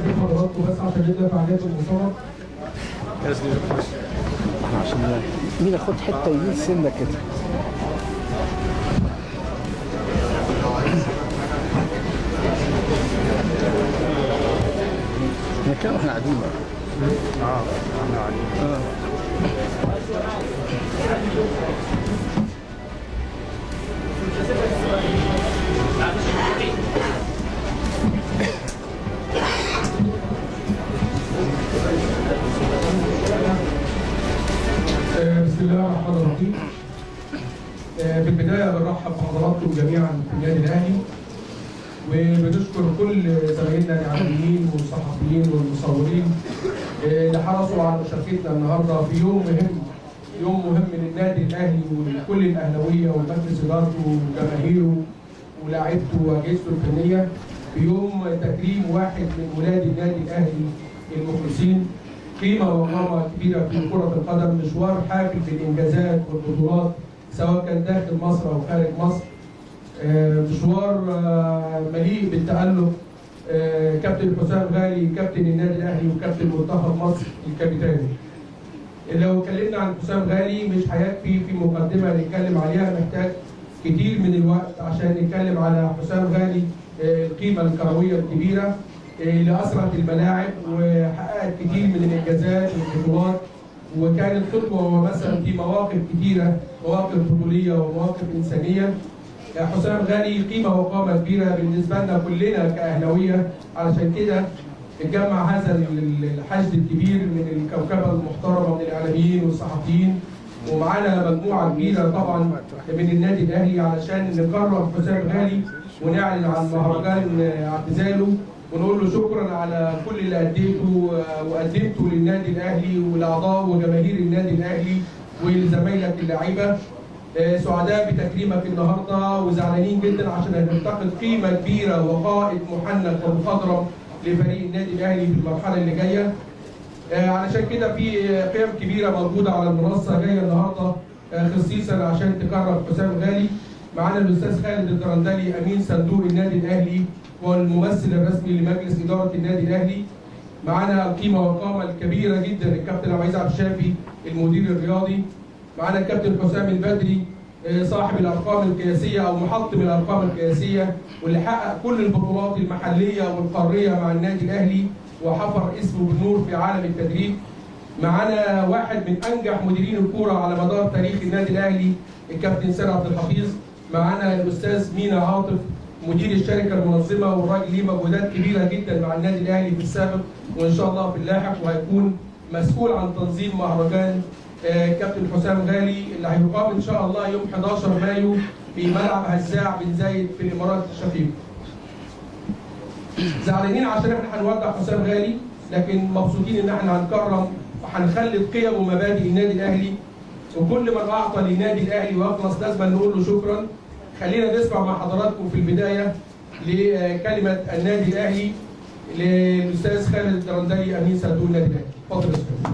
استاذن حضراتكم بس عشان نبدا فعاليات المؤتمر احنا عشان مين ياخد حته يمين سنه كده احنا كده واحنا قاعدين بقى آه، بسم الله الرحمن الرحيم آه، في البدايه بنرحب بحضراتكم جميعا في النادي الاهلي وبنشكر كل زمايلنا الاعلاميين والصحفيين والمصورين آه، اللي حرصوا على مشاركتنا النهارده في يوم مهم يوم مهم للنادي الاهلي ولكل الاهلاويه ومجلس ادارته وجماهيره ولاعيبته واجهزته الفنيه في يوم تكريم واحد من ولاد النادي الاهلي المخلصين قيمه وقامه كبيره في كره القدم مشوار حافل بالانجازات والبطولات سواء كان داخل مصر او خارج مصر آه، مشوار آه، مليء بالتألق آه، كابتن حسام غالي كابتن النادي الاهلي وكابتن منتخب مصر الكابيتاني لو اتكلمنا عن حسام غالي مش هيكفي في مقدمه نتكلم عليها محتاج كتير من الوقت عشان نتكلم على حسام غالي آه، القيمه الكرويه الكبيره آه، اللي اثرت الملاعب وحققت كتير من الانجازات والبطولات وكانت قدوه ومثلا في مواقف كتيره مواقف بطوليه ومواقف انسانيه آه، حسام غالي قيمه وقامه كبيره بالنسبه لنا كلنا كاهلاويه علشان كده اتجمع هذا ال- الحشد الكبير من الكوكبه المحترمه من الاعلاميين والصحفيين ومعانا مجموعه كبيره طبعا من النادي الاهلي علشان نكرم حسام غالي ونعلن عن مهرجان اعتزاله ونقول له شكرا على كل اللي اديته وقدمته للنادي الاهلي ولاعضاء وجماهير النادي الاهلي ولزمايلك اللعيبه آه، سعداء بتكريمك النهارده وزعلانين جدا عشان هنفتقد قيمه كبيره وقائد محنك ومخضرم لفريق النادي الاهلي في المرحله اللي جايه آه، علشان كده في قيم كبيره موجوده على المنصه جايه النهارده آه، خصيصا عشان تكرم حسام غالي معانا الاستاذ خالد الدرندلي امين صندوق النادي الاهلي والممثل الرسمي لمجلس اداره النادي الاهلي معانا القيمه والقامه الكبيره جدا الكابتن عبد العزيز عبد الشافي المدير الرياضي معانا الكابتن حسام البدري آه، صاحب الارقام القياسيه او محطم الارقام القياسيه واللي حقق كل البطولات المحليه والقاريه مع النادي الاهلي وحفر اسمه بالنور في عالم التدريب معانا واحد من انجح مديرين الكوره على مدار تاريخ النادي الاهلي الكابتن سيد عبد الحفيظ معانا الاستاذ مينا عاطف مدير الشركه المنظمه والراجل ليه مجهودات كبيره جدا مع النادي الاهلي في السابق وان شاء الله في اللاحق وهيكون مسؤول عن تنظيم مهرجان آه، كابتن حسام غالي اللي هيقام ان شاء الله يوم 11 مايو في ملعب هزاع بن زايد في الامارات الشقيقه. زعلانين عشان احنا هنودع حسام غالي لكن مبسوطين ان احنا هنكرم وهنخلد قيم ومبادئ النادي الاهلي وكل من اعطى للنادي الاهلي واخلص لازم نقول له شكرا خلينا نسمع مع حضراتكم في البدايه لكلمه النادي الاهلي للاستاذ خالد الدرندلي امين صندوق النادي الاهلي اتفضل يا استاذ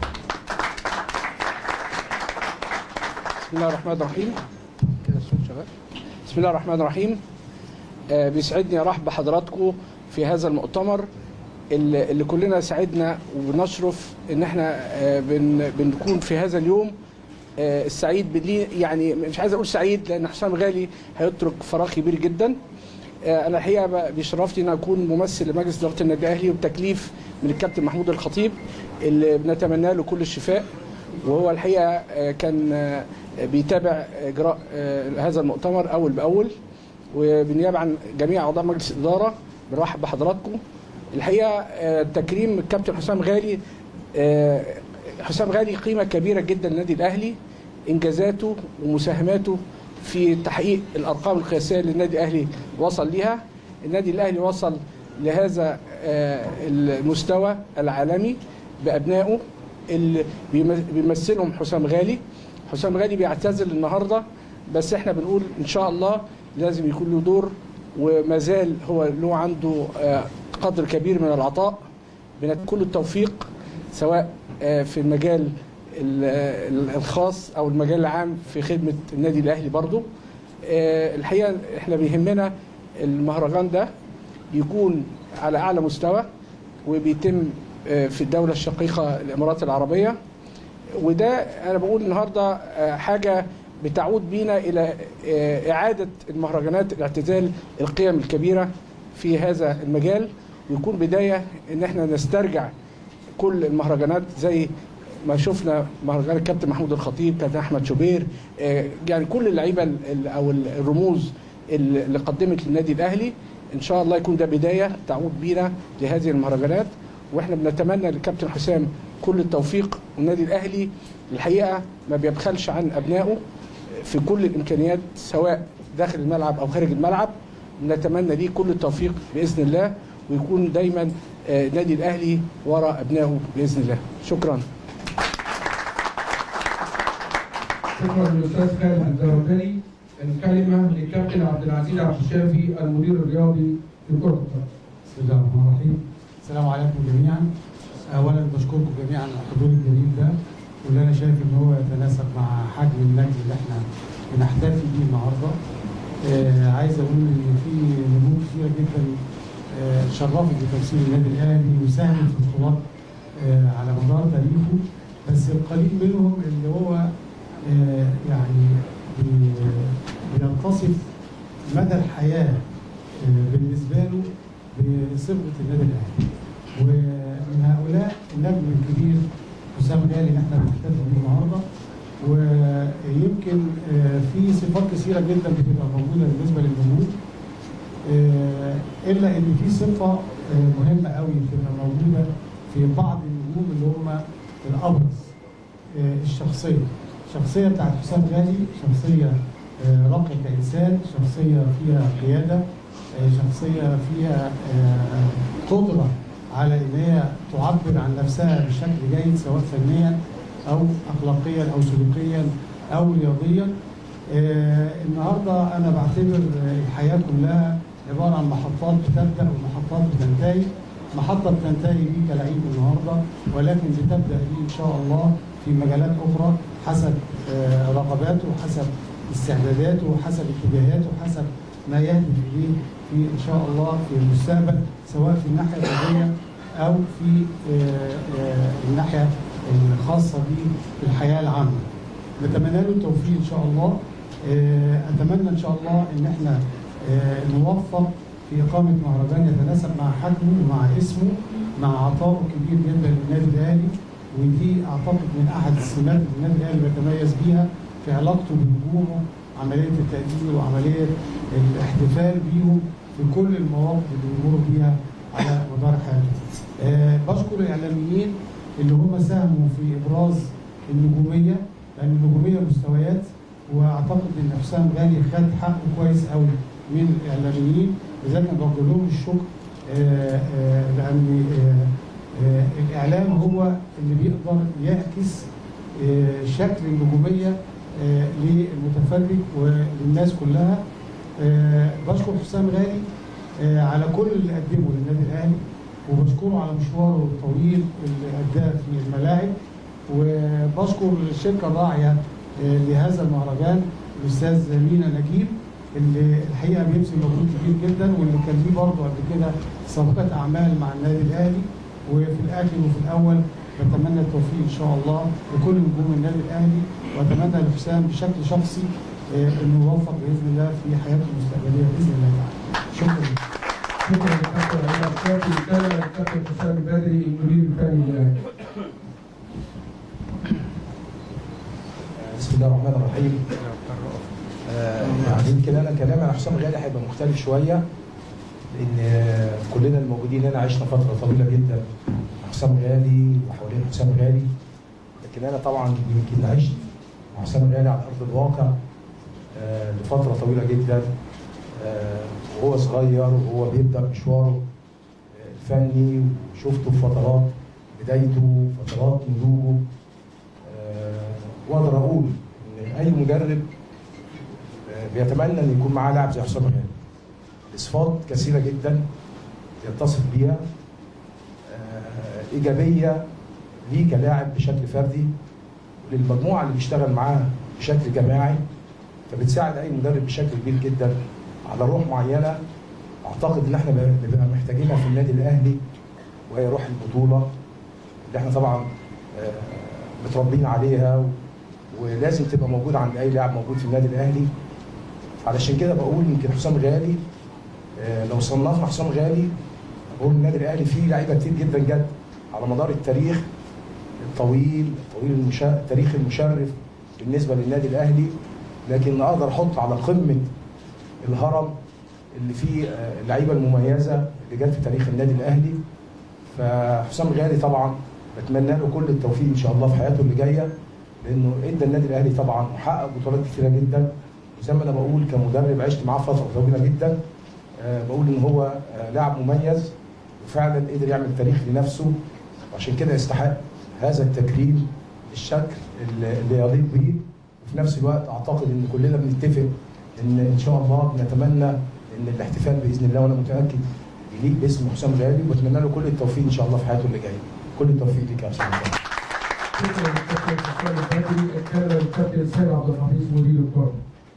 بسم الله الرحمن الرحيم كده الصوت شغال بسم الله الرحمن الرحيم آه، بيسعدني ارحب بحضراتكم في هذا المؤتمر اللي اللي كلنا سعدنا وبنشرف ان احنا آه، بن بنكون في هذا اليوم آه، السعيد بلي يعني مش عايز اقول سعيد لان حسام غالي هيترك فراغ كبير جدا آه، انا الحقيقه ب- بيشرفني ان اكون ممثل لمجلس اداره النادي الاهلي وبتكليف من الكابتن محمود الخطيب اللي بنتمنى له كل الشفاء وهو الحقيقه آه، كان آه، بيتابع اجراء آه، هذا المؤتمر اول باول وبالنيابه عن جميع اعضاء مجلس الاداره بنرحب بحضراتكم الحقيقه آه، تكريم الكابتن حسام غالي آه، حسام غالي قيمه كبيره جدا للنادي الاهلي انجازاته ومساهماته في تحقيق الارقام القياسيه اللي النادي الاهلي وصل ليها النادي الاهلي وصل لهذا آه، المستوى العالمي بابنائه اللي بيم- بيمثلهم حسام غالي حسام غالي بيعتزل النهارده بس احنا بنقول ان شاء الله لازم يكون له دور وما زال هو له عنده آه، قدر كبير من العطاء بنت كل التوفيق سواء آه، في المجال ال- ال- الخاص او المجال العام في خدمه النادي الاهلي برضو آه، الحقيقه احنا بيهمنا المهرجان ده يكون على اعلى مستوى وبيتم آه، في الدوله الشقيقه الامارات العربيه وده انا بقول النهارده آه، حاجه بتعود بينا الى آه، اعاده المهرجانات الاعتزال القيم الكبيره في هذا المجال ويكون بدايه ان احنا نسترجع كل المهرجانات زي ما شفنا مهرجان الكابتن محمود الخطيب كابتن احمد شوبير آه، يعني كل اللعيبه ال- ال- او ال- الرموز اللي اللي قدمت للنادي الاهلي ان شاء الله يكون ده بدايه تعود بينا لهذه المهرجانات واحنا بنتمنى للكابتن حسام كل التوفيق والنادي الاهلي الحقيقه ما بيبخلش عن ابنائه في كل الامكانيات سواء داخل الملعب او خارج الملعب نتمنى ليه كل التوفيق باذن الله ويكون دايما آه، النادي الاهلي وراء ابنائه باذن الله شكرا شكرا للاستاذ خالد الزرقاني الكلمه للكابتن عبد العزيز عبد الشافي المدير الرياضي لكره القدم بسم الله الرحمن الرحيم السلام عليكم جميعا اولا بشكركم جميعا على الحضور الجميل ده واللي انا شايف ان هو يتناسب مع حجم النجم اللي احنا بنحتفي بيه النهارده آه عايز اقول ان في نجوم كثيره جدا آه شرفت بتمثيل النادي الاهلي وساهمت في البطولات آه على مدار تاريخه بس القليل منهم اللي هو آه يعني بي- بينتصف مدى الحياه آه بالنسبه له بصبغه النادي الاهلي ومن هؤلاء النجم الكبير حسام غالي اللي احنا بنحتفل بيه النهارده ويمكن آه، في صفات كثيره جدا بتبقى موجوده بالنسبه للجمهور آه، الا ان في صفه آه، مهمه قوي بتبقى موجوده في بعض النجوم اللي هم الابرز آه، الشخصيه الشخصيه بتاعت حسام غالي شخصيه آه، راقيه كانسان شخصيه فيها قياده آه، شخصيه فيها آه، قدره على ان هي تعبر عن نفسها بشكل جيد سواء فنيا او اخلاقيا او سلوكيا او رياضيا آه، النهارده انا بعتبر آه، الحياه كلها عباره عن محطات بتبدا ومحطات بتنتهي محطه بتنتهي بيه كلعيب النهارده ولكن بتبدا بيه ان شاء الله في مجالات اخرى حسب آه، رغباته وحسب استعداداته وحسب اتجاهاته وحسب ما يهدف اليه في ان شاء الله في المستقبل سواء في الناحيه الرياضيه او في آه، آه، الناحيه الخاصه به في الحياه العامه. نتمنى له التوفيق ان شاء الله. آه، اتمنى ان شاء الله ان احنا آه، نوفق في اقامه مهرجان يتناسب مع حجمه ومع اسمه مع عطائه الكبير جدا للنادي الاهلي ودي اعتقد من احد السمات اللي النادي الاهلي بيتميز بيها في علاقته بنجومه عمليه التقدير وعمليه الاحتفال بيهم في كل المواقف اللي بيمروا بيها على مدار حياته. آه بشكر الاعلاميين اللي هم ساهموا في ابراز النجوميه لان النجوميه مستويات واعتقد ان حسام غالي خد حقه كويس قوي من الاعلاميين لذلك انا بوجه لهم الشكر آه آه لان آه آه الاعلام هو اللي بيقدر يعكس آه شكل النجوميه آه للمتفرج وللناس كلها آه بشكر حسام غالي آه على كل اللي قدمه للنادي الاهلي وبشكره على مشواره الطويل اللي اداه في الملاعب وبشكر الشركه الراعيه آه لهذا المهرجان الاستاذ مينا نجيب اللي الحقيقه بيبذل مجهود كبير جدا واللي كان ليه برضه قبل كده سابقه اعمال مع النادي الاهلي وفي الاخر وفي الاول بتمنى التوفيق ان شاء الله لكل نجوم النادي الاهلي واتمنى لحسام بشكل شخصي آه، انه يوفق باذن الله في حياته المستقبليه باذن الله تعالى شكرا شكرا للكابتن عبد الشافي الكلمه للكابتن حسام البدري المدير الفني للاهلي بسم الله الرحمن الرحيم آه، يعني يمكن انا كلامي عن حسام غالي هيبقى مختلف شويه لان آه، كلنا الموجودين هنا عشنا فتره طويله جدا مع حسام غالي وحوالين حسام غالي لكن انا طبعا يمكن عشت مع حسام غالي على ارض الواقع آه، لفتره طويله جدا آه، وهو صغير وهو بيبدا مشواره آه، الفني وشفته في فترات بدايته فترات نضوجه آه، واقدر اقول ان اي مدرب آه، بيتمنى ان يكون معاه لاعب زي حسام غالي بصفات كثيره جدا يتصف بيها آه، ايجابيه ليه كلاعب بشكل فردي وللمجموعه اللي بيشتغل معاها بشكل جماعي فبتساعد اي مدرب بشكل كبير جدا على روح معينه اعتقد ان احنا بنبقى محتاجينها في النادي الاهلي وهي روح البطوله اللي احنا طبعا آه، متربيين عليها و- ولازم تبقى موجوده عند اي لاعب موجود في النادي الاهلي علشان كده بقول يمكن حسام غالي آه، لو صنفنا حسام غالي بقول النادي الاهلي فيه لعيبه كتير جدا جد على مدار التاريخ الطويل الطويل المشا... التاريخ المشرف بالنسبه للنادي الاهلي لكن اقدر احط على قمه الهرم اللي فيه آه، اللعيبه المميزه اللي جت في تاريخ النادي الاهلي فحسام غالي طبعا بتمنى له كل التوفيق ان شاء الله في حياته اللي جايه لانه ادى النادي الاهلي طبعا وحقق بطولات كثيره جدا وزي ما انا بقول كمدرب عشت معاه فتره طويله جدا آه، بقول ان هو آه، لاعب مميز وفعلا قدر يعمل تاريخ لنفسه وعشان كده يستحق هذا التكريم بالشكل اللي اللي يليق بيه وفي نفس الوقت اعتقد ان كلنا بنتفق ان ان شاء الله بنتمنى ان الاحتفال باذن الله وانا متاكد يليق باسم حسام غالي وبتمنى له كل التوفيق ان شاء الله في حياته اللي جايه كل التوفيق ليك يا حسام غالي شكرا للكابتن حسام البدري الكلمه للكابتن سيد عبد الحفيظ مدير الكره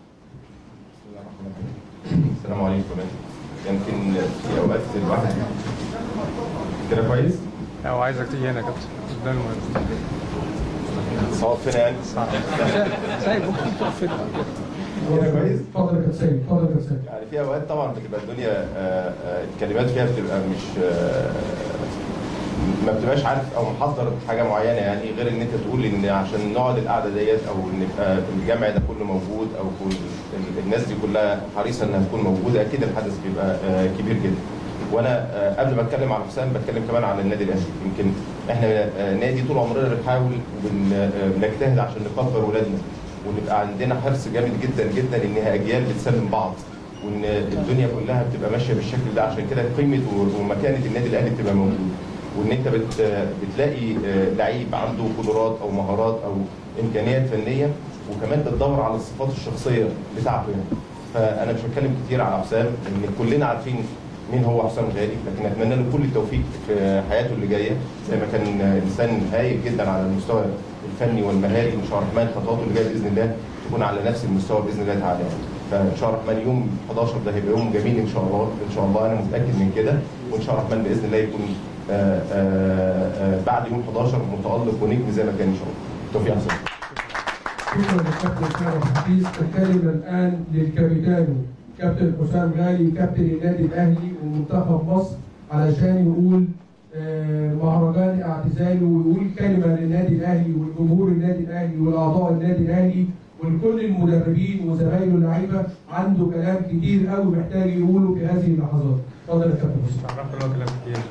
السلام عليكم يمكن في اوقات الواحد كده كويس؟ لو عايزك تيجي هنا يا كابتن قدام المهم صوت فين يعني؟ سايب ممكن تقف في كده كويس؟ اتفضل يا كابتن سيد اتفضل يا كابتن سيد يعني في اوقات طبعا بتبقى الدنيا آه، آه، الكلمات فيها بتبقى مش آه، ما بتبقاش عارف او محضر حاجه معينه يعني غير ان انت تقول ان عشان نقعد القعده ديت او ان يبقى الجمع ده كله موجود او كل ال- الناس دي كلها حريصه انها تكون موجوده اكيد الحدث بيبقى آه، كبير جدا وانا آه، قبل ما اتكلم عن حسام بتكلم كمان عن النادي الاهلي يمكن احنا آه، نادي طول عمرنا بنحاول وبنجتهد عشان نكبر ولادنا ونبقى عندنا حرص جامد جدا جدا انها اجيال بتسلم بعض وان الدنيا كلها بتبقى ماشيه بالشكل ده عشان كده قيمه ومكانه النادي الاهلي بتبقى موجوده وان انت بت بتلاقي آه، لعيب عنده قدرات او مهارات او امكانيات فنيه وكمان بتدور على الصفات الشخصيه بتاعته يعني فانا مش هتكلم كتير على حسام لان كلنا عارفين مين هو حسام غالي لكن اتمنى له كل التوفيق في حياته اللي جايه زي ما كان انسان هايل جدا على المستوى الفني والمهاري وان شاء الله الرحمن خطواته اللي جايه باذن الله تكون على نفس المستوى باذن الله تعالى يعني. فان شاء الله الرحمن يوم 11 ده هيبقى يوم جميل ان شاء الله ان شاء الله انا متاكد من كده وان شاء الله الرحمن باذن الله يكون آآ آآ بعد يوم 11 متالق ونجم زي ما كان ان شاء الله توفيق حسام شكرا للكابتن سيد عبد الحفيظ الكلمه الان للكابتن كابتن حسام غالي كابتن النادي الاهلي ومنتخب مصر علشان يقول آه، مهرجان اعتزاله ويقول كلمه للنادي الاهلي والجمهور النادي الاهلي والاعضاء النادي الاهلي ولكل المدربين وزمايله اللعيبه عنده كلام كتير قوي محتاج يقوله في هذه اللحظات. اتفضل يا كابتن حسام. تعرف اللي هو كلام كتير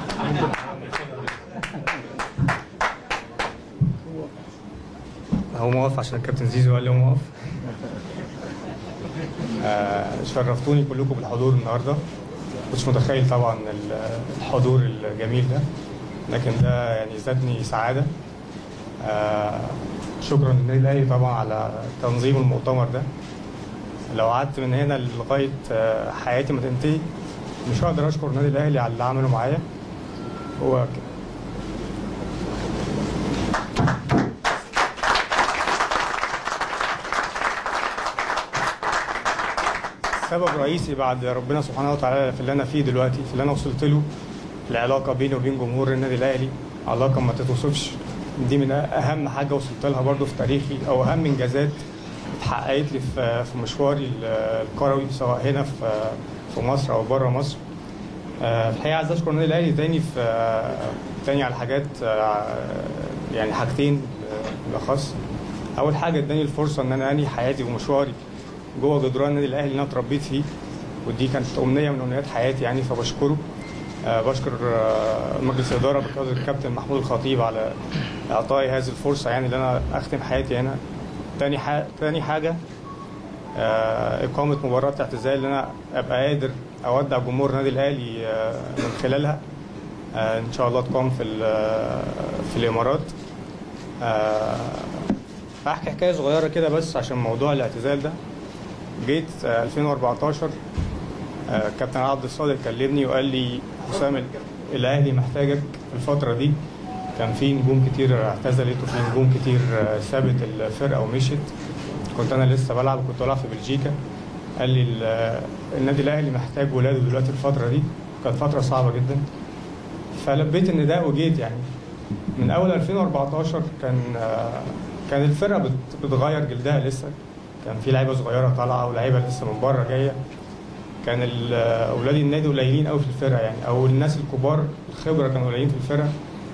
هو موقف عشان الكابتن زيزو قال لي هو موقف آه، شرفتوني كلكم بالحضور النهارده كنتش متخيل طبعا ال- الحضور الجميل ده لكن ده يعني زادني سعاده آه، شكرا للنادي الاهلي طبعا على تنظيم المؤتمر ده لو قعدت من هنا لغايه آه، حياتي ما تنتهي مش هقدر اشكر النادي الاهلي على اللي عمله معايا هو ك- سبب رئيسي بعد ربنا سبحانه وتعالى في اللي انا فيه دلوقتي في اللي انا وصلت له العلاقه بيني وبين جمهور النادي الاهلي علاقه ما تتوصفش دي من اهم حاجه وصلت لها برضو في تاريخي او اهم انجازات اتحققت لي في في مشواري الكروي سواء هنا في في مصر او بره مصر آه، في الحقيقه عايز اشكر النادي الاهلي تاني في آه، تاني على حاجات آه، يعني حاجتين آه، بالاخص اول حاجه اداني الفرصه ان انا انهي حياتي ومشواري جوه جدران النادي الاهلي اللي انا اتربيت فيه ودي كانت امنيه من امنيات حياتي يعني فبشكره آه، بشكر آه، مجلس الاداره بقياده الكابتن محمود الخطيب على اعطائي هذه الفرصه يعني ان انا اختم حياتي هنا تاني حاجه تاني حاجه آه، إقامة مباراة اعتزال اللي أنا أبقى قادر أودع جمهور النادي الأهلي آه، من خلالها آه، إن شاء الله تقام في ال- في الإمارات آه، هحكي حكاية صغيرة كده بس عشان موضوع الاعتزال ده جيت آه، 2014 آه، كابتن عبد الصادق كلمني وقال لي حسام ال- الأهلي محتاجك في الفترة دي كان في نجوم كتير اعتزلت وفي نجوم كتير آه، سابت الفرقة ومشت كنت انا لسه بلعب وكنت بلعب في بلجيكا قال لي ال- النادي الاهلي محتاج ولاده دلوقتي الفتره دي كانت فتره صعبه جدا فلبيت النداء وجيت يعني من اول 2014 كان آه، كان الفرقه بت- بتغير جلدها لسه كان في لعيبه صغيره طالعه ولاعيبه لسه من بره جايه كان ال- آه، اولاد النادي قليلين قوي في الفرقه يعني او الناس الكبار الخبره كانوا قليلين في الفرقه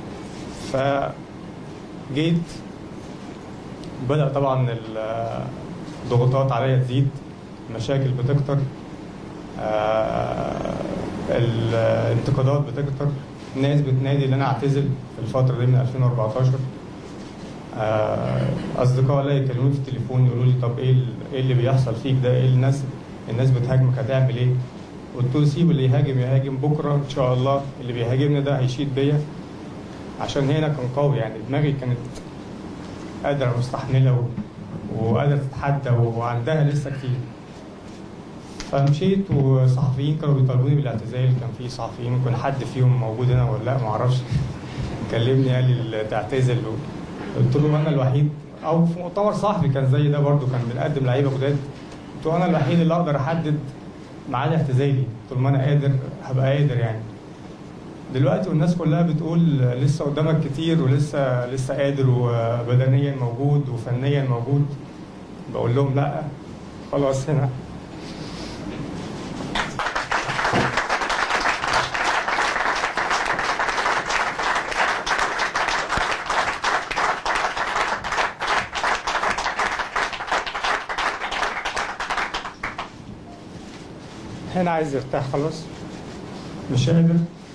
فجيت بدأ طبعا ال- الضغوطات عليا تزيد مشاكل بتكتر آه، الانتقادات بتكتر ناس بتنادي ان انا اعتزل في الفتره دي من 2014 آه، اصدقاء ليا يكلموني في التليفون يقولوا لي طب ايه ال- ايه اللي بيحصل فيك ده ايه الناس الناس بتهاجمك هتعمل ايه قلت له سيب اللي يهاجم يهاجم بكره ان شاء الله اللي بيهاجمني ده هيشيد بيا عشان هنا كان قوي يعني دماغي كانت قادره مستحمله و... وقادره تتحدى وعندها لسه كتير فمشيت وصحفيين كانوا بيطالبوني بالاعتزال كان في صحفيين ممكن حد فيهم موجود هنا ولا لا ما اعرفش كلمني قال لي تعتزل قلت له انا الوحيد او في مؤتمر صحفي كان زي ده برضو كان بنقدم لعيبه جداد قلت له انا الوحيد اللي اقدر احدد ميعاد اعتزالي طول ما انا قادر هبقى قادر يعني دلوقتي والناس كلها بتقول لسه قدامك كتير ولسه لسه قادر وبدنيا موجود وفنيا موجود بقول لهم لا خلاص هنا هنا عايز يرتاح خلاص مش قادر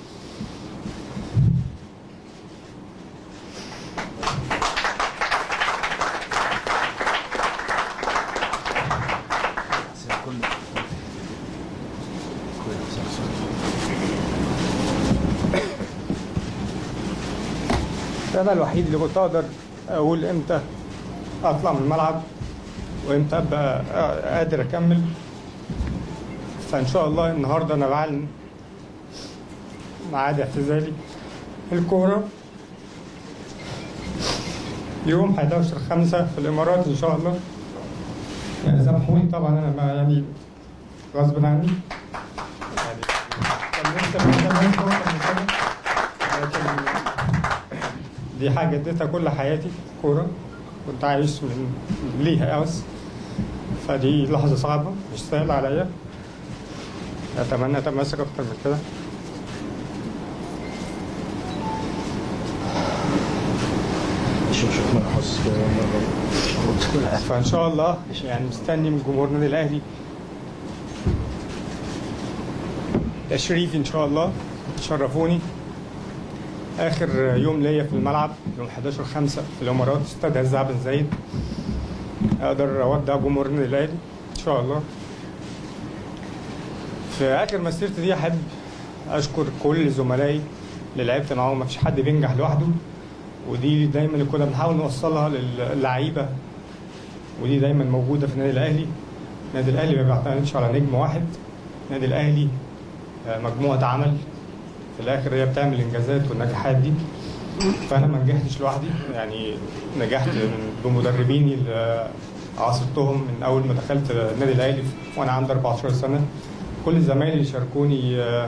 انا الوحيد اللي كنت اقدر اقول امتى اطلع من الملعب وامتى ابقى قادر اكمل فان شاء الله النهارده انا بعلن ميعاد اعتزالي الكوره يوم 11 5 في الامارات ان شاء الله يعني سامحوني طبعا انا ما يعني غصب عني يعني كان نفسي أبقى زمان أكتر من كده. لكن دي حاجة اديتها كل حياتي كورة كنت عايش من ليها بس فدي لحظة صعبة مش سهلة عليا أتمنى أتمسك أكتر من كده شوف شوف ما احس فإن شاء الله يعني مستني من جمهور النادي الأهلي تشريف إن شاء الله تشرفوني آخر يوم ليا في الملعب يوم 11 5 في الإمارات استاد هزاع بن زايد أقدر أودع جمهور النادي الأهلي إن شاء الله في آخر مسيرتي دي أحب أشكر كل زملائي اللي لعبت معاهم مفيش حد بينجح لوحده ودي دايما اللي كنا بنحاول نوصلها للعيبه ودي دايما موجوده في النادي الاهلي النادي الاهلي ما بيعتمدش على نجم واحد النادي الاهلي آه، مجموعه عمل في الاخر هي بتعمل الانجازات والنجاحات دي فانا ما نجحتش لوحدي يعني نجحت بمدربيني اللي عاصرتهم من اول ما دخلت النادي الاهلي وانا عندي 14 سنه كل زمايلي اللي شاركوني آه،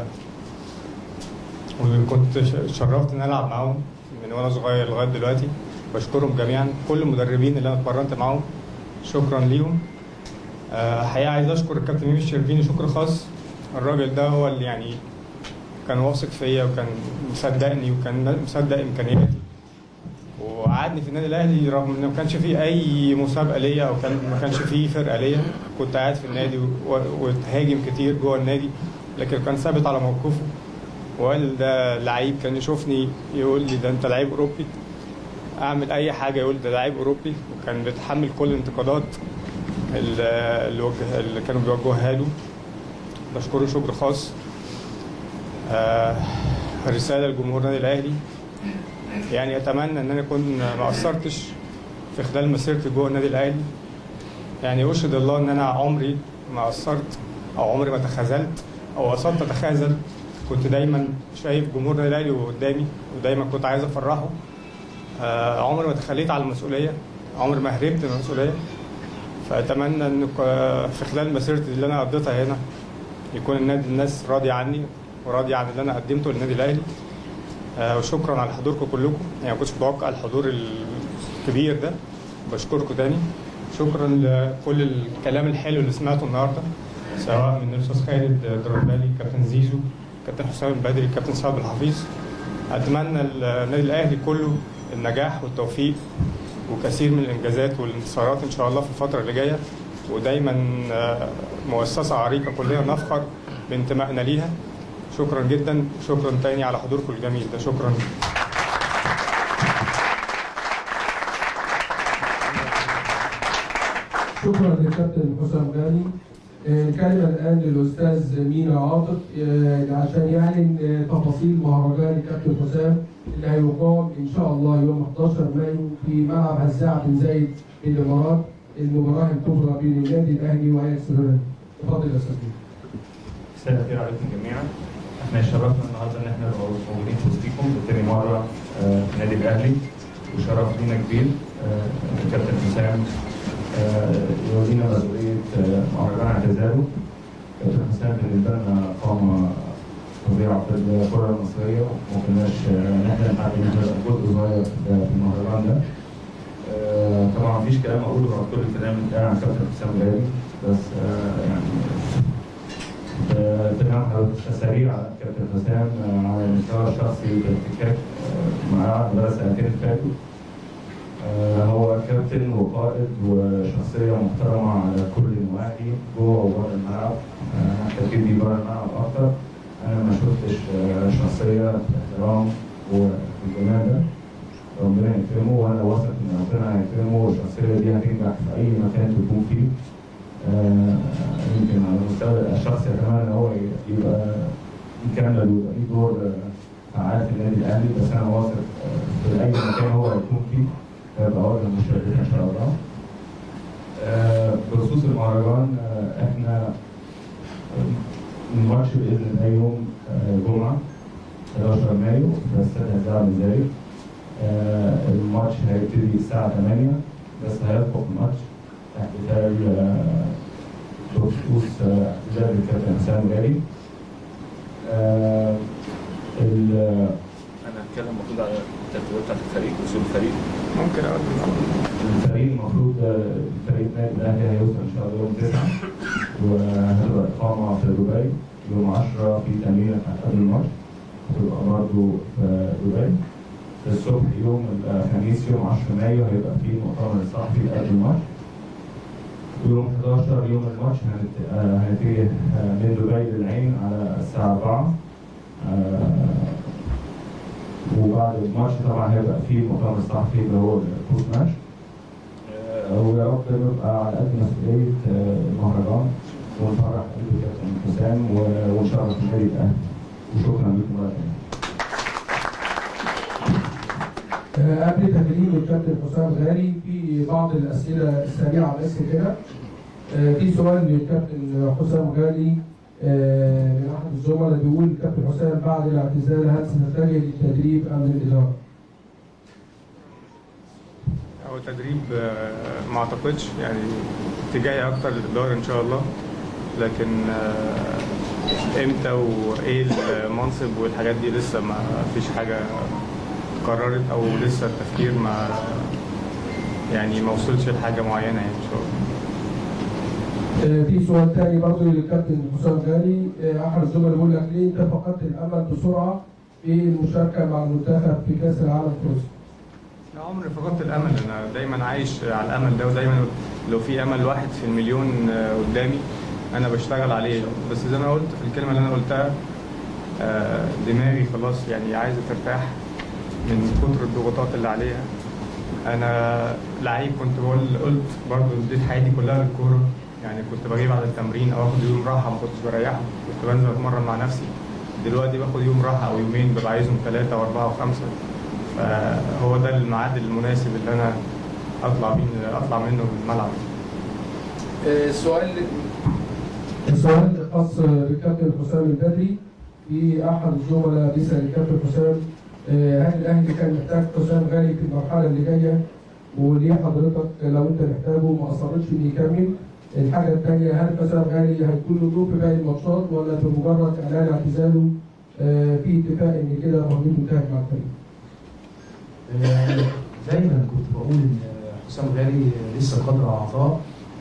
وكنت ش- شرفت ان العب معاهم من وانا صغير لغايه دلوقتي بشكرهم جميعا كل المدربين اللي انا اتمرنت معاهم شكرا ليهم آه، حقيقه عايز اشكر الكابتن ميمي الشربيني شكر خاص الراجل ده هو اللي يعني كان واثق فيا وكان مصدقني وكان مصدق امكانياتي وقعدني في النادي الاهلي رغم ان ما كانش فيه اي مسابقه ليا او كان ما كانش فيه فرقه ليا كنت قاعد في النادي و- واتهاجم كتير جوه النادي لكن كان ثابت على موقفه وقال ده لعيب كان يشوفني يقول لي ده انت لعيب اوروبي اعمل اي حاجه يقول ده لعيب اوروبي وكان بيتحمل كل الانتقادات اللي, اللي وجه- اللي كانوا بيوجهوها له بشكره شكر خاص آه رساله لجمهور النادي الاهلي يعني اتمنى ان انا اكون ما قصرتش في خلال مسيرتي جوه النادي الاهلي يعني اشهد الله ان انا عمري ما قصرت او عمري ما تخاذلت او قصدت اتخاذل كنت دايما شايف جمهور النادي الاهلي قدامي ودايما كنت عايز افرحه آه عمري ما تخليت على المسؤوليه عمري ما هربت من المسؤوليه فاتمنى ان ك- في خلال مسيرتي اللي انا قضيتها هنا يكون النادي الناس راضيه عني وراضيه عن اللي انا قدمته للنادي الاهلي آه، وشكرا على حضوركم كلكم يعني ما كنتش متوقع الحضور الكبير ده بشكركم تاني شكرا لكل الكلام الحلو اللي سمعته النهارده سواء من الاستاذ خالد دربالي كابتن زيزو كابتن حسام البدري كابتن سعد الحفيظ اتمنى النادي الاهلي كله النجاح والتوفيق وكثير من الانجازات والانتصارات ان شاء الله في الفتره اللي جايه ودايما آه، مؤسسه عريقه كلنا نفخر بانتمائنا ليها شكرا جدا شكرا تاني على حضوركم الجميل ده شكرا شكرا للكابتن حسام غالي آه، الكلمة الآن للأستاذ مينا عاطف آه، عشان يعلن آه، تفاصيل مهرجان الكابتن حسام اللي هيقام إن شاء الله يوم 11 مايو في ملعب هزاع بن زايد بالإمارات المباراة الكبرى بين النادي الأهلي وأياكس رويال. اتفضل يا أستاذ مينا. مساء الخير عليكم جميعا احنا شرفنا النهارده ان احنا نبقى موجودين في وسطيكم لتاني مره آه، في النادي الاهلي وشرف لينا كبير آه، الكابتن حسام آه، يولينا مسؤوليه آه، مهرجان اعتزاله كابتن حسام بالنسبه لنا قامه فظيعه في الكره المصريه وما كناش آه، نحلم حتى ان احنا نبقى جزء صغير في في المهرجان ده آه، طبعا مفيش كلام اقوله غير كل الكلام اللي اتقال عن كابتن حسام غالي بس آه، يعني تمام سريع على كابتن حسام آه، على المستوى الشخصي بالاحتكاك آه، معاه بقى سنتين فاتوا آه، هو كابتن وقائد وشخصية محترمة على كل النواحي جوه وبره الملعب آه، أكيد دي بره الملعب أكتر أنا ما شفتش آه، شخصية باحترام والجمال ده ربنا يكرمه وأنا واثق إن ربنا هيكرمه والشخصية دي هتنجح في أي مكان تكون فيه آه، يمكن على المستوى الشخصي اتمنى ان هو يبقى يكمل ويبقى ليه دور آه، فعال في النادي الاهلي بس انا واثق آه، في اي مكان هو هيكون فيه هيبقى واجد مشرفين ان شاء الله. آه، بخصوص المهرجان آه، احنا الماتش باذن الله يوم آه، جمعه 11 مايو في استاد هزاع بن زايد. آه، الماتش هيبتدي الساعه 8 بس هيسبق الماتش احتفال آه، بخصوص آه، احتفال الكابتن حسام غالي آه، ال- انا هتكلم المفروض على الترتيبات بتاعت الفريق وصول الفريق ممكن اقول الفريق المفروض آه، فريق النادي الاهلي هيوصل ان شاء الله يوم 9 وهتبقى اقامه في دبي يوم 10 في تمرين قبل الماتش هتبقى برضه في دبي الصبح يوم الخميس يوم 10 مايو هيبقى في مؤتمر صحفي قبل الماتش ويوم 11 يوم الماتش هنت- آه، هنتجه آه، من دبي للعين على الساعة 4 آه، وبعد الماتش طبعا هيبقى في مؤتمر صحفي اللي هو البوست ماتش آه، ويا رب نبقى على قد مسؤولية آه، المهرجان ونفرح قلب كابتن حسام و- ونشرف النادي الأهلي وشكرا لكم مرة تانية. آه، قبل تكريم الكابتن حسام غالي في بعض الاسئله السريعه بس كده آه، في سؤال للكابتن حسام غالي آه، من احد الزملاء بيقول الكابتن حسام بعد الاعتزال هل ستتجه للتدريب ام للاداره؟ هو تدريب آه، ما اعتقدش يعني اتجاهي اكتر للاداره ان شاء الله لكن آه، امتى وايه المنصب والحاجات دي لسه ما فيش حاجه قررت او لسه التفكير ما يعني ما وصلش لحاجه معينه يعني ان شاء الله آه، في سؤال تاني برضه للكابتن حسام غالي آه، احد الزملاء بيقول لك ليه انت فقدت الامل بسرعه في المشاركه مع المنتخب في كاس العالم في روسيا؟ لا عمري فقدت الامل انا دايما عايش على الامل ده ودايما لو في امل واحد في المليون آه، قدامي انا بشتغل عليه بس زي ما قلت في الكلمه اللي انا قلتها آه، دماغي خلاص يعني عايزه ترتاح من كتر الضغوطات اللي عليها انا لعيب كنت بقول قلت برضه اديت حياتي كلها للكوره يعني كنت بجيب على التمرين او اخد يوم راحه ما كنتش بريحه كنت بنزل اتمرن مع نفسي دلوقتي باخد يوم راحه او يومين ببقى عايزهم ثلاثه واربعه وخمسه فهو ده الميعاد المناسب اللي انا اطلع بيه اطلع منه من الملعب آه، سؤال السؤال خاص بالكابتن حسام البدري في احد الزملاء بيسال الكابتن حسام آه، هل الاهلي كان محتاج حسام غالي في المرحله اللي جايه وليه حضرتك لو انت محتاجه ما اصرتش انه يكمل الحاجه الثانيه هل حسام غالي هيكون له دور في باقي الماتشات ولا بمجرد اعلان اعتزاله آه، في اتفاق ان كده مهمته انتهت مع الفريق آه، دايما كنت بقول ان حسام غالي لسه قادر على العطاء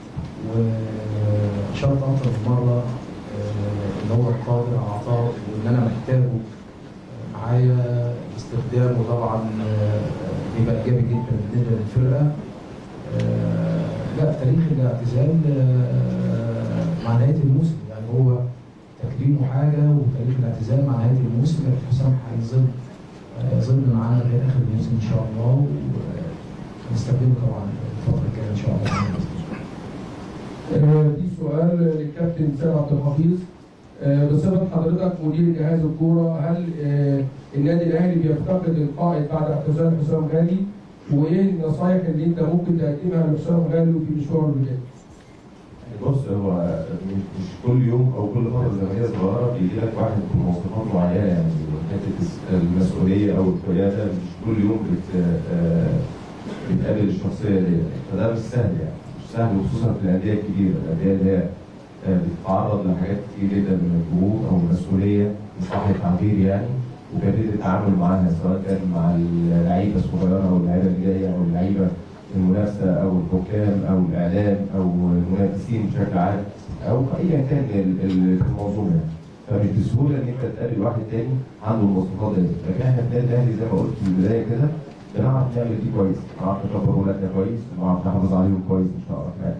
وشرط اكتر من مره آه، ان هو قادر على العطاء وان انا محتاجه معايا استخدامه طبعا آه، بيبقى ايجابي جدا بالنسبه للفرقه آه، لا تاريخ الاعتزال آه، مع نهايه الموسم يعني هو تكريمه حاجه وتاريخ الاعتزال مع نهايه الموسم لكن حسام هيظل يظل معانا لغايه اخر الموسم ان شاء الله ونستخدمه طبعا الفتره الجايه ان شاء الله آه، في سؤال للكابتن سامح عبد الحفيظ آه، بصفة حضرتك مدير جهاز الكورة هل آه، النادي الأهلي بيفتقد القائد بعد اعتزال حسام غالي؟ وإيه النصايح اللي أنت ممكن تقدمها لحسام غالي في مشواره الجاي؟ بص هو مش مش كل يوم او كل فتره زمنيه صغيره بيجي لك واحد بمواصفات معينه يعني حته المسؤوليه او القياده مش كل يوم بت آه، بتقابل الشخصيه دي فده مش سهل يعني مش سهل وخصوصا في الانديه الكبيره الانديه اللي هي آه، بتتعرض لحاجات كتير جدا من الضغوط او المسؤوليه ان صح التعبير يعني وكيفيه التعامل معاها سواء كان مع اللعيبه الصغيره او اللعيبه اللي جايه او اللعيبه المنافسه او الحكام او الاعلام او المنافسين بشكل عام او ايا كان ال- ال- في المنظومه يعني. فمش بسهوله ان انت تقابل واحد تاني عنده المواصفات دي لكن احنا في النادي الاهلي زي ما قلت في البدايه كده بنعرف نعمل دي كويس بنعرف نكبر ولادنا كويس بنعرف نحافظ عليهم كويس ان شاء الله يعني.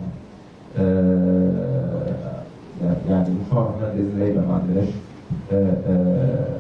آه يعني ان شاء الله احنا باذن الله يبقى ما عندناش آه آه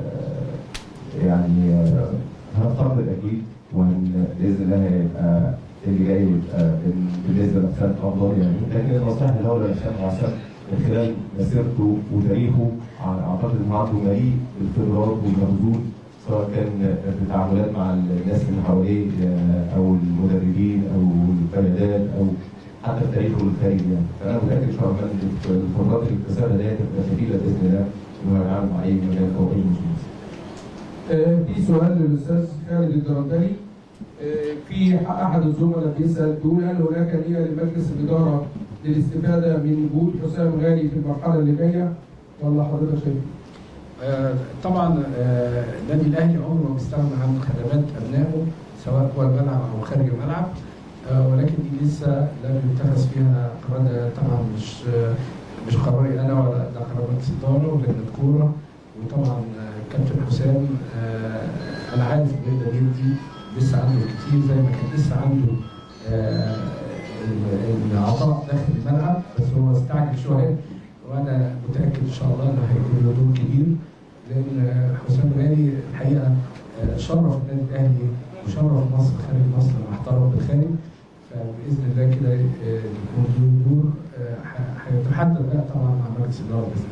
يعني آه هنفتقد اكيد وباذن الله هيبقى اللي جاي يبقى بالنسبه لحسام افضل يعني لكن النصيحه اللي هو لحسام حسام من خلال مسيرته وتاريخه اعتقد ان عنده مليء بالخبرات والمخزون سواء كان في التعاملات مع الناس اللي حواليه آه، او المدربين او القيادات او حتى في تاريخه الخارجي يعني فانا متاكد ان شاء الله ان الخبرات اللي اكتسبها ديت تبقى كفيله باذن الله انه يتعامل مع اي مجال او اي مشكله. آه، في سؤال للاستاذ خالد الدرندلي آه، في احد الزملاء بيسال بيقول هل هناك نيه لمجلس الاداره للاستفاده من وجود حسام غالي في المرحله اللي جايه ولا حضرتك شايف؟ آه، طبعا آه، النادي الاهلي عمره ما بيستغنى عن خدمات ابنائه سواء جوه الملعب او خارج الملعب آه، ولكن دي لسه لم يتخذ فيها قرار ده طبعا مش آه، مش قراري انا ولا ده قرار مجلس الاداره ولجنه الكوره وطبعا آه، كابتن حسام آه، انا عارف ان ده بيدي لسه عنده كتير زي ما كان لسه عنده آه، ال- العطاء داخل الملعب بس هو استعجل شويه وانا متاكد ان شاء الله انه هيكون له دور كبير لان حسام غالي الحقيقه آه، شرف النادي الاهلي وشرف مصر خارج مصر لما احترف بالخارج فباذن الله كده آه، يكون له دور آه، ح- هيتحدد بقى طبعا مع مجلس الاداره باذن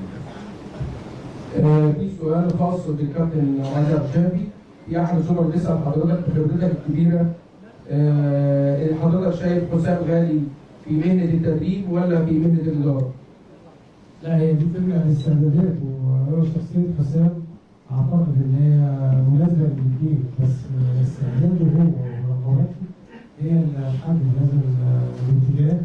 الله. آه، في سؤال خاص بالكابتن رجب شافي في احد الزملاء بيسال حضرتك بخبرتك الكبيره آه، حضرتك شايف حسام غالي في مهنه التدريب ولا في مهنه الاداره؟ لا هي دي ترجع للاستعدادات وهو شخصية حسام أعتقد إن هي مناسبة للاثنين بس استعداده هو ورغبته هي اللي هتحدد هذا ال- الاتجاه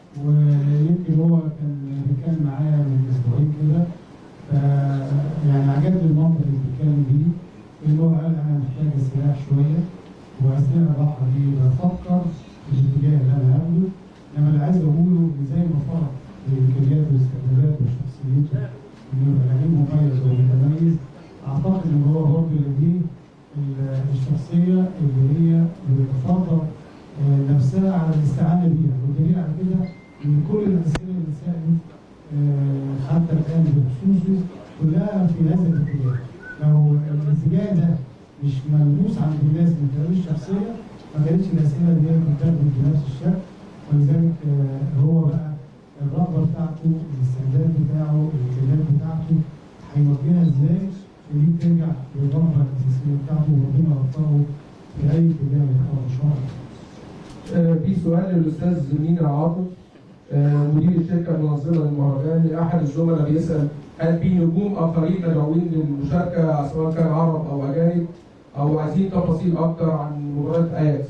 ويمكن هو كان بيتكلم معايا من أسبوعين كده ف يعني عجبني المنطق اللي بيتكلم بيه إن هو قال أنا محتاج استريح شوية وأثناء الراحة دي بفكر في الاتجاه اللي أنا هاخده إنما اللي عايز أقوله إن زي ما فرق الامكانيات والاستعدادات وشخصيته انه يبقى لعيب مميز ومتميز اعتقد ان هو برضه لديه ال- الشخصيه اللي هي بتفضل آه، نفسها على الاستعانه بيها والدليل على كده ان كل الاسئله اللي اتسالت آه، حتى الان بخصوصه كلها في هذا الاتجاه لو الاتجاه ده مش ملموس عند الناس من خلال الشخصيه ما كانتش الاسئله دي بتاخد بنفس الشكل ولذلك آه، هو بقى الرغبه بتاعته الاستعداد بتاعه الامكانيات بتاعته هيوجهها ازاي ودي بترجع للرغبه الاساسيه بتاعته وربنا وفقه في اي اتجاه يختاره ان شاء الله. آه، في سؤال للاستاذ مين عاطف آه، مدير الشركه المنظمه للمهرجان احد الزملاء بيسال هل في نجوم اخرين مدعوين للمشاركه سواء كان عرب او اجانب او عايزين تفاصيل اكتر عن مباراه اياكس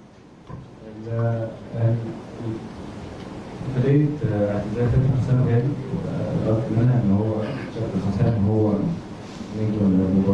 ال- ال- بداية اعتزال كابتن حسام غالي طلبت منها ان هو كابتن حسام هو نجم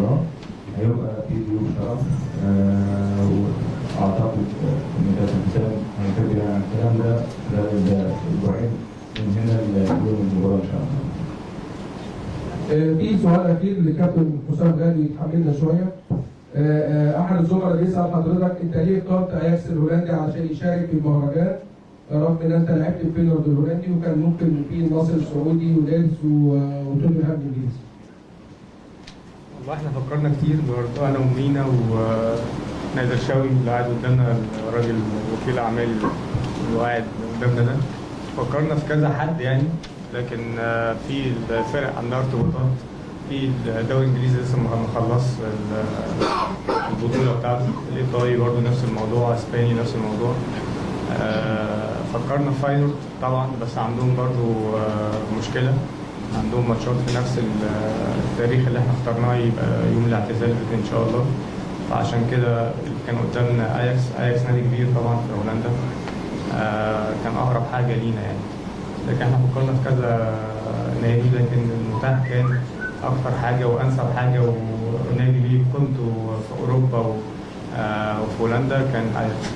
آه، في سؤال اخير لكابتن حسام غالي يتحملنا شويه آه، آه، احد الزملاء بيسال حضرتك انت ليه اخترت اياكس الهولندي عشان يشارك في المهرجان رغم ان انت لعبت في فينورد الهولندي وكان ممكن في النصر السعودي وليدز و- وتوتنهام الانجليزي والله احنا فكرنا كتير برضه انا ومينا ونادر شوقي اللي قاعد قدامنا الراجل وكيل اعمال اللي قاعد قدامنا ده فكرنا في كذا حد يعني لكن آه، في الفرق عندها ارتباطات في الدوري الانجليزي لسه ما ما خلص ال- البطوله بتاعته الايطالي برضه نفس الموضوع اسباني نفس الموضوع آه، فكرنا في فاينورد طبعا بس عندهم برضه آه، مشكله عندهم ماتشات في نفس ال- التاريخ اللي احنا اخترناه يبقى يوم الاعتزال ان شاء الله فعشان كده كان قدامنا اياكس اياكس نادي كبير طبعا في هولندا آه، كان اقرب حاجه لينا يعني لكن احنا فكرنا في كذا نادي لكن المتاح كان اكثر حاجه وانسب حاجه ونادي ليه قيمته في اوروبا و- آه، وفي هولندا كان اياكس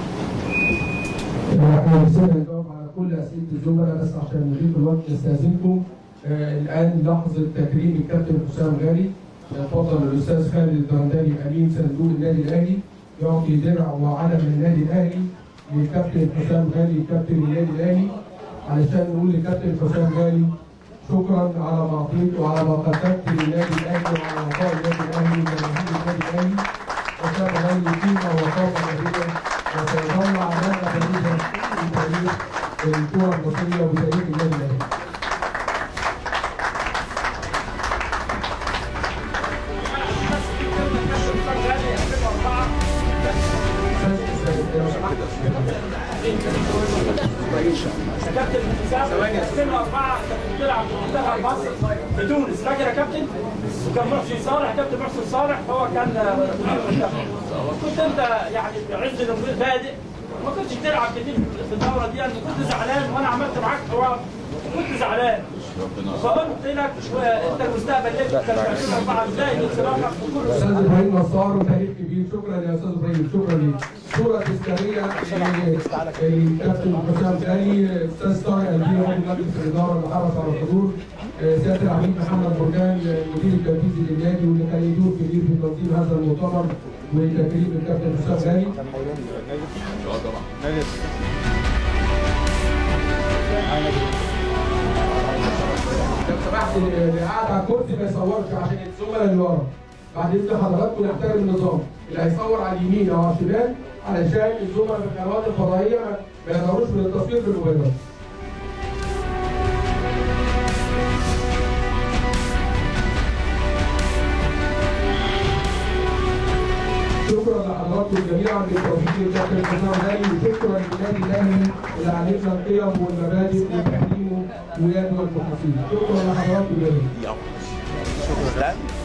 احنا نسينا نجاوب على كل اسئله الزملاء بس عشان نضيف الوقت نستاذنكم آه الان لحظه تكريم الكابتن حسام غالي يتفضل الاستاذ خالد الدرندلي امين صندوق النادي الاهلي يعطي درع وعلم النادي الاهلي للكابتن حسام غالي كابتن النادي الاهلي علشان نقول للكابتن حسام غالي شكرا على ما اعطيت وعلى ما قدمت للنادي الاهلي وعلى وفاء النادي الاهلي وجماهير النادي الاهلي حسام غالي قيمه وقامه كبيره وسيظل علامه فريده في تاريخ الكره المصريه وتاريخ النادي الاهلي. كابتن حسام 2004 كنت بتلعب في منتخب مصر في تونس فاكر يا كابتن؟ وكان محسن صالح كابتن محسن صالح هو كان مدير المنتخب كنت انت يعني في عز البادئ ما كنتش بتلعب كتير في الدوره دي انا كنت زعلان وانا عملت معاك حوار كنت زعلان فقلت لك انت المستقبل ليك كان في 2004 ازاي انطلاقك وكل استاذ ابراهيم نصار وتاريخ كبير شكرا يا استاذ ابراهيم شكرا ليك صوره تذكاريه للكابتن حسام غالي استاذ طارق البير عضو مجلس الاداره اللي حرص على الحضور آه، سياده العميد محمد بركان آه، المدير التنفيذي للنادي واللي كان يدور كبير في تنظيم هذا المؤتمر وتكريم الكابتن حسام غالي لو سمحت اللي قاعد على الكرسي ما يصورش عشان الزملاء اللي ورا بعد اذن حضراتكم نحترم النظام اللي هيصور على اليمين او على الشمال علشان الزملاء في القنوات الفضائيه ما- ما يقدروش من التصوير بالموبايلات شكرا لحضراتكم جميعا بالتوفيق للكابتن حسام غالي وشكرا للنادي الاهلي اللي علمنا القيم والمبادئ وتقديمه ولاده والمحافظين شكرا لحضراتكم جميعا شكرا